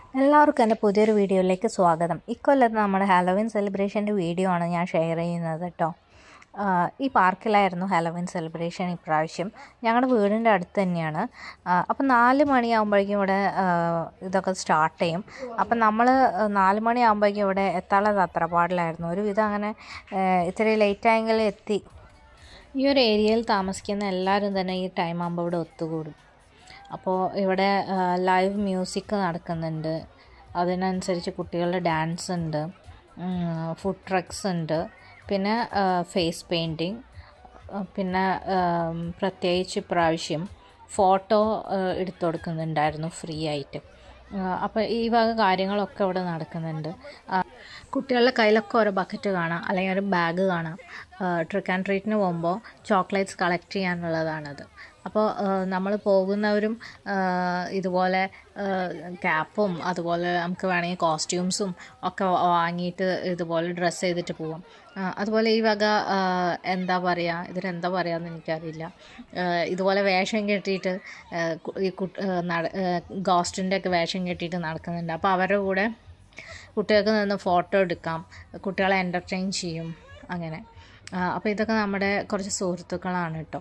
എല്ലാവർക്കും എൻ്റെ പുതിയൊരു വീഡിയോയിലേക്ക് സ്വാഗതം ഇക്കൊല്ലത്ത് നമ്മുടെ ഹാലോവിൻ സെലിബ്രേഷൻ്റെ വീഡിയോ ആണ് ഞാൻ ഷെയർ ചെയ്യുന്നത് കേട്ടോ ആഹ് ഈ പാർക്കിലായിരുന്നു ഹാലോവിൻ സെലിബ്രേഷൻ ഇപ്രാവശ്യം ഞങ്ങളുടെ വീടിൻ്റെ അടുത്ത് തന്നെയാണ് ആഹ് അപ്പം നാല് മണിയാകുമ്പോഴേക്കും ഇവിടെ ആഹ് ഇതൊക്കെ സ്റ്റാർട്ട് ചെയ്യും അപ്പം നമ്മൾ നാല് മണിയാകുമ്പോഴേക്കും ഇവിടെ എത്താനുള്ള തത്രപ്പാടിലായിരുന്നു ഒരുവിധം അങ്ങനെ ആഹ് ഇത്തിരി ലേറ്റായെങ്കിലും എത്തി ഈ ഒരു ഏരിയയിൽ താമസിക്കുന്ന എല്ലാവരും തന്നെ ഈ ടൈം ആകുമ്പോൾ ഇവിടെ ഒത്തുകൂടും അപ്പോൾ ഇവിടെ ലൈവ് മ്യൂസിക് നടക്കുന്നുണ്ട് അതിനനുസരിച്ച് കുട്ടികളുടെ ഡാൻസ് ഉണ്ട് ഫുഡ് ട്രക്സ് ഉണ്ട് പിന്നെ ഫേസ് പെയിൻറ്റിങ് പിന്നെ ഉം, പ്രത്യേകിച്ച് ഇപ്രാവശ്യം ഫോട്ടോ എടുത്തു കൊടുക്കുന്നുണ്ടായിരുന്നു ഫ്രീ ആയിട്ട് അപ്പോൾ ഈ വക കാര്യങ്ങളൊക്കെ ഇവിടെ നടക്കുന്നുണ്ട് ആ, കുട്ടികളുടെ കയ്യിലൊക്കെ ഓരോ ബക്കറ്റ് കാണാം അല്ലെങ്കിൽ ഒരു ബാഗ് കാണാം ട്രിക്ക് ആൻഡ് ട്രീറ്റിന് പോകുമ്പോൾ ചോക്ലേറ്റ്സ് കളക്ട് ചെയ്യാനുള്ളതാണത് അപ്പോൾ നമ്മൾ പോകുന്നവരും ആ, ഇതുപോലെ ക്യാപ്പും അതുപോലെ നമുക്ക് വേണമെങ്കിൽ കോസ്റ്റ്യൂംസും ഒക്കെ വാങ്ങിയിട്ട് ഇതുപോലെ ഡ്രസ്സ് ചെയ്തിട്ട് പോവാം ആ, അതുപോലെ ഈ വക ആ, എന്താ പറയുക ഇതിനെന്താ പറയുകയെന്ന് എനിക്കറിയില്ല ആ, ഇതുപോലെ വേഷം കെട്ടിയിട്ട് ആ, കു- ഈ കുട്ട് നട ഗോസ്റ്റിൻ്റെ ഒക്കെ വേഷം കെട്ടിയിട്ട് നടക്കുന്നുണ്ട് അപ്പോൾ അവരുടെ കൂടെ കുട്ടികൾക്ക് നിന്ന് ഫോട്ടോ എടുക്കാം കുട്ടികളെ എൻ്റർടൈൻ ചെയ്യും അങ്ങനെ അപ്പോൾ ഇതൊക്കെ നമ്മുടെ കുറച്ച് സുഹൃത്തുക്കളാണ് കേട്ടോ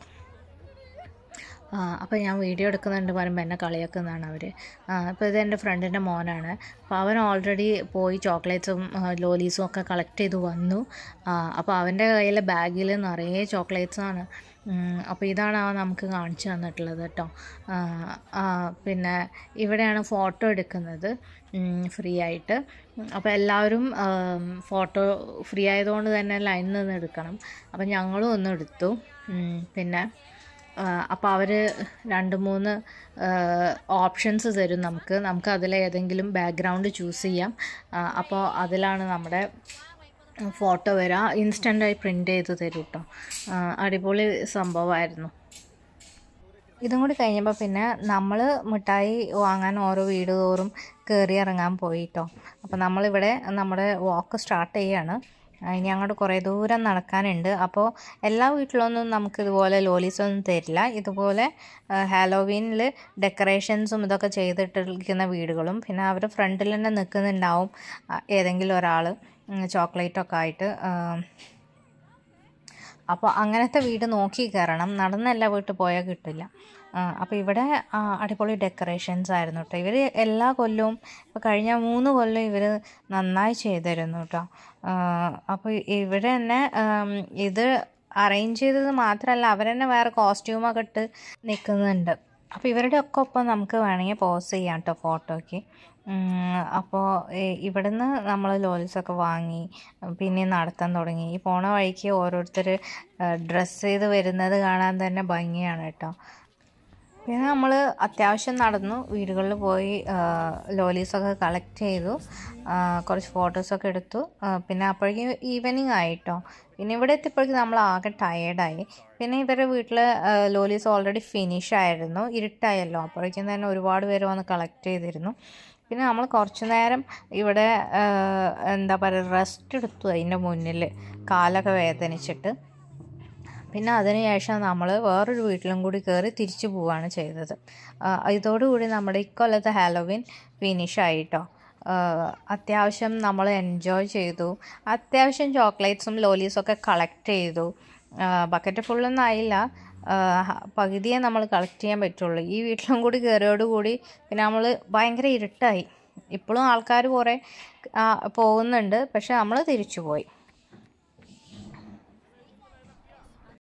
അപ്പോൾ ഞാൻ വീഡിയോ എടുക്കുന്നുണ്ട് പറയുമ്പോൾ എന്നെ കളിയാക്കുന്നതാണ് അവർ അപ്പോൾ ഇത് എൻ്റെ ഫ്രണ്ടിൻ്റെ മോനാണ് അപ്പോൾ അവൻ ഓൾറെഡി പോയി ചോക്ലേറ്റ്സും ലോലീസും ഒക്കെ കളക്ട് ചെയ്ത് വന്നു അപ്പോൾ അവൻ്റെ കയ്യിലെ ബാഗിൽ നിറയെ ചോക്ലേറ്റ്സ് ആണ് അപ്പോൾ ഇതാണ് അവൻ നമുക്ക് കാണിച്ചു തന്നിട്ടുള്ളത് കേട്ടോ ആ, ആ, പിന്നെ ഇവിടെയാണ് ഫോട്ടോ എടുക്കുന്നത് ഫ്രീ ആയിട്ട് അപ്പോൾ എല്ലാവരും ഫോട്ടോ ഫ്രീ ആയതുകൊണ്ട് തന്നെ ലൈനിൽ നിന്ന് എടുക്കണം അപ്പോൾ ഞങ്ങളും ഒന്ന് എടുത്തു ഉം, പിന്നെ അപ്പോൾ അവർ രണ്ട് മൂന്ന് ഓപ്ഷൻസ് തരും നമുക്ക് നമുക്ക് അതിൽ ഏതെങ്കിലും ബാക്ക്ഗ്രൗണ്ട് ചൂസ് ചെയ്യാം അപ്പോൾ അതിലാണ് നമ്മുടെ ഫോട്ടോ വരിക ഇൻസ്റ്റൻ്റായി പ്രിൻ്റ് ചെയ്ത് തരും കേട്ടോ അടിപൊളി സംഭവമായിരുന്നു ഇതും കൂടി കഴിഞ്ഞപ്പോൾ പിന്നെ നമ്മൾ മിഠായി വാങ്ങാൻ ഓരോ വീട് തോറും കയറി ഇറങ്ങാൻ പോയി കേട്ടോ അപ്പോൾ നമ്മളിവിടെ നമ്മുടെ വാക്ക് സ്റ്റാർട്ട് ചെയ്യാണ് ആ, ഇനി അങ്ങോട്ട് കുറേ ദൂരം നടക്കാനുണ്ട് അപ്പോൾ എല്ലാ വീട്ടിലൊന്നും നമുക്ക് ഇതുപോലെ ലോലീസ് ഒന്നും തരില്ല ഇതുപോലെ ഹാലോവീനിൽ ഡെക്കറേഷൻസും ഇതൊക്കെ ചെയ്തിട്ടിരിക്കുന്ന വീടുകളും പിന്നെ അവർ ഫ്രണ്ടിൽ തന്നെ നിൽക്കുന്നുണ്ടാവും ആ, ഏതെങ്കിലും ഒരാൾ ചോക്ലേറ്റൊക്കെ ആയിട്ട് ആ, അപ്പോൾ അങ്ങനത്തെ വീട് നോക്കി കയറണം നടന്നല്ല വീട്ടിൽ പോയാൽ കിട്ടില്ല അപ്പോൾ ഇവിടെ ആ, അടിപൊളി ഡെക്കറേഷൻസ് ആയിരുന്നു കേട്ടോ ഇവർ എല്ലാ കൊല്ലവും ഇപ്പോൾ കഴിഞ്ഞ മൂന്ന് കൊല്ലം ഇവർ നന്നായി ചെയ്തിരുന്നു കേട്ടോ അപ്പോൾ ഇവിടെ തന്നെ ആം, ഇത് അറേഞ്ച് ചെയ്തത് മാത്രമല്ല അവർ തന്നെ വേറെ കോസ്റ്റ്യൂമൊക്കെ ഇട്ട് നിൽക്കുന്നുണ്ട് അപ്പോൾ ഇവരുടെ ഒക്കെ ഒപ്പം നമുക്ക് വേണമെങ്കിൽ പോസ് ചെയ്യാം കേട്ടോ ഫോട്ടോയ്ക്ക് അപ്പോൾ ഇവിടുന്ന് നമ്മൾ ലോലിസൊക്കെ വാങ്ങി പിന്നെ നടത്താൻ തുടങ്ങി ഈ പോണ വഴിക്ക് ഓരോരുത്തർ ഡ്രസ്സ് ചെയ്ത് വരുന്നത് കാണാൻ തന്നെ ഭംഗിയാണ് കേട്ടോ പിന്നെ നമ്മൾ അത്യാവശ്യം നടന്നു വീടുകളിൽ പോയി ആ, ലോലീസൊക്കെ കളക്ട് ചെയ്തു ആ, കുറച്ച് ഫോട്ടോസൊക്കെ എടുത്തു ആ, പിന്നെ അപ്പോഴേക്കും ഈവനിങ് ആയിട്ടോ പിന്നെ ഇവിടെ എത്തിയപ്പോഴേക്കും നമ്മൾ ആകെ ടയേർഡായി പിന്നെ ഇവരുടെ വീട്ടിൽ ലോലീസ് ഓൾറെഡി ഫിനിഷ് ആയിരുന്നു ഇരുട്ടായല്ലോ അപ്പോഴേക്കും തന്നെ ഒരുപാട് പേര് വന്ന് കളക്ട് ചെയ്തിരുന്നു പിന്നെ നമ്മൾ കുറച്ച് നേരം ഇവിടെ ആ, എന്താ പറയുക റെസ്റ്റ് എടുത്തു അതിൻ്റെ മുന്നിൽ കാലൊക്കെ വേദനിച്ചിട്ട് പിന്നെ അതിനുശേഷം നമ്മൾ വേറൊരു വീട്ടിലും കൂടി കയറി തിരിച്ചു പോവുകയാണ് ചെയ്തത് ആ, ഇതോടുകൂടി നമ്മുടെ ഇക്കൊല്ലത്തെ ഹാലോവിൻ ഫിനിഷ് ആയിട്ടോ ആ, അത്യാവശ്യം നമ്മൾ എൻജോയ് ചെയ്തു അത്യാവശ്യം ചോക്ലേറ്റ്സും ലോലീസും ഒക്കെ കളക്ട് ചെയ്തു ബക്കറ്റ് ഫുള്ളൊന്നും ആയില്ല ആ, ഹ- പകുതിയേ നമ്മൾ കളക്ട് ചെയ്യാൻ പറ്റുള്ളൂ ഈ വീട്ടിലും കൂടി കയറിയോടുകൂടി പിന്നെ നമ്മൾ ഭയങ്കര ഇരുട്ടായി ഇപ്പോഴും ആൾക്കാർ കുറേ ആ, പോകുന്നുണ്ട് പക്ഷെ നമ്മൾ തിരിച്ചു പോയി